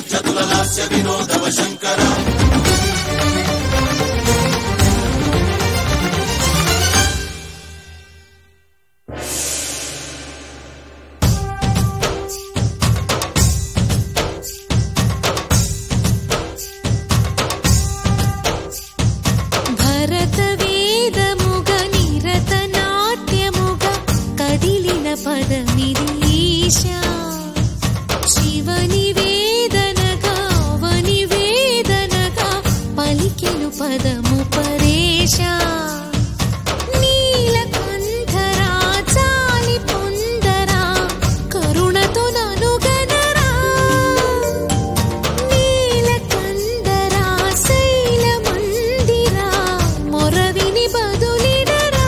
భరత వేదముగ నిరత నాట్యముగ కదిలిన పదమిది ఈశా శివ నివేదనగా అవని వేదనగా పలికెను పదము పరేశా నీలకంఠరా చాలి పొందరా కరుణతో ననుగనరా నీలకందరా శైలమందిరా మొరవిని బదులిడరా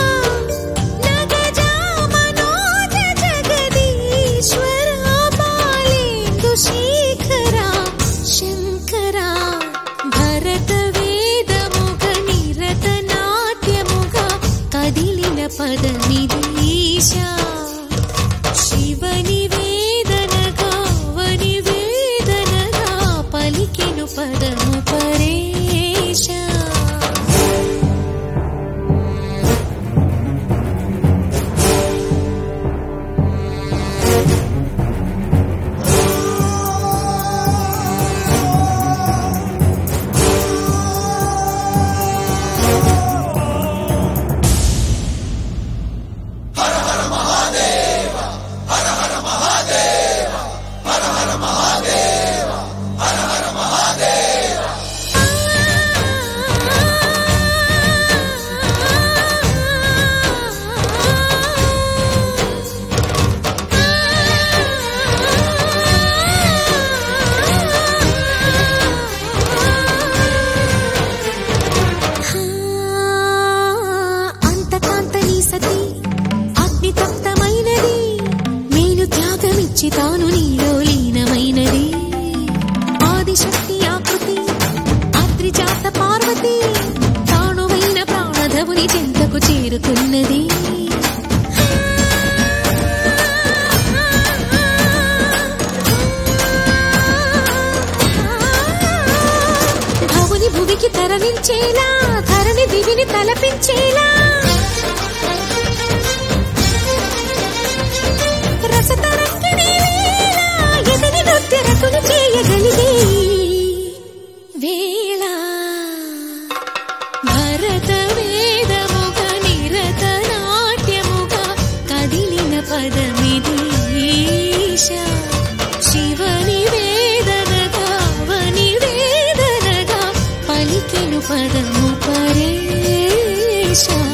నగజా మనోజ జగదీశ్వరా బాలేందు శేఖరా శంకరా భరత వేదముగ నిరత నాట్యముగ కదిలిన పదమిది ఈశా శివ నివేదనగా వని వేదనగా పలికెను పదము పరేశ అంతకాంత నీ సతి అగ్ని తప్తమైనది నేను త్యాగమిచ్చి తాను నీలో లీనమైనది ఆదిశక్తి ఆకృతి అద్రిజాత పార్వతి తానువైన ప్రాణధవుని చెంతకు చేరుతున్నది భవుని భువికి తరలించేలా ధరణి దివిని తలపించేలా రసతరంగిణి వేళ ఎదిరి నృత్యరతులు చేయగలిగే వేళ భరత వేదముగ నిరత నాట్యముగ కదిలిన పదమిది ఈశా శివ నివేదనగా వని వేదనగా పలికెను పదము పరేశా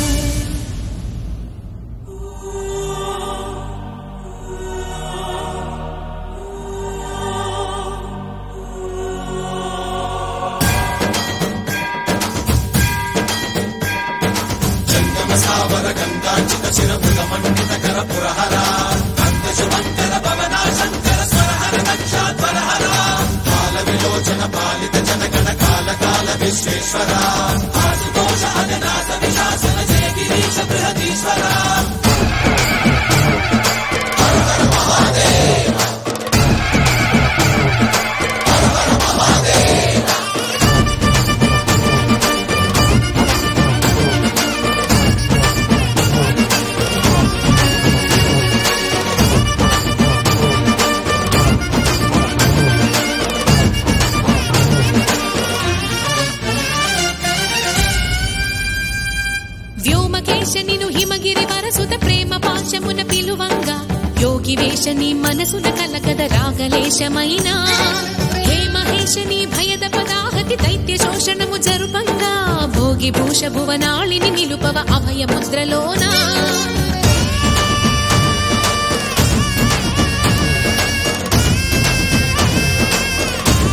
వ్యోమకేశ నిను హిమగిరి వరసుత ప్రేమ పాశమున పిలువంగా యోగి వేష నీ మనసున కలకద రాగలేశమైనా హే మహేశ నీ భయద పదాహతి దైత్య శోషణము జరుపంగా భోగి భూష భువనాళిని నిలుపవ అభయ ముద్రలోనా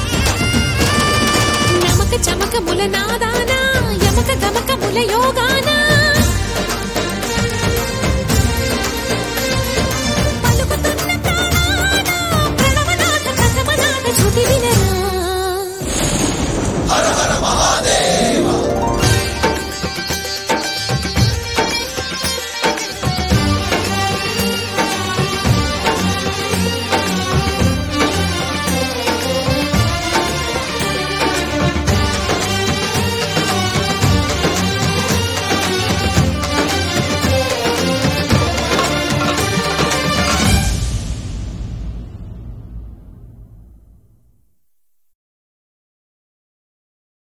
నమక చమక ముల నాదానా యమక గమక ముల యోగానా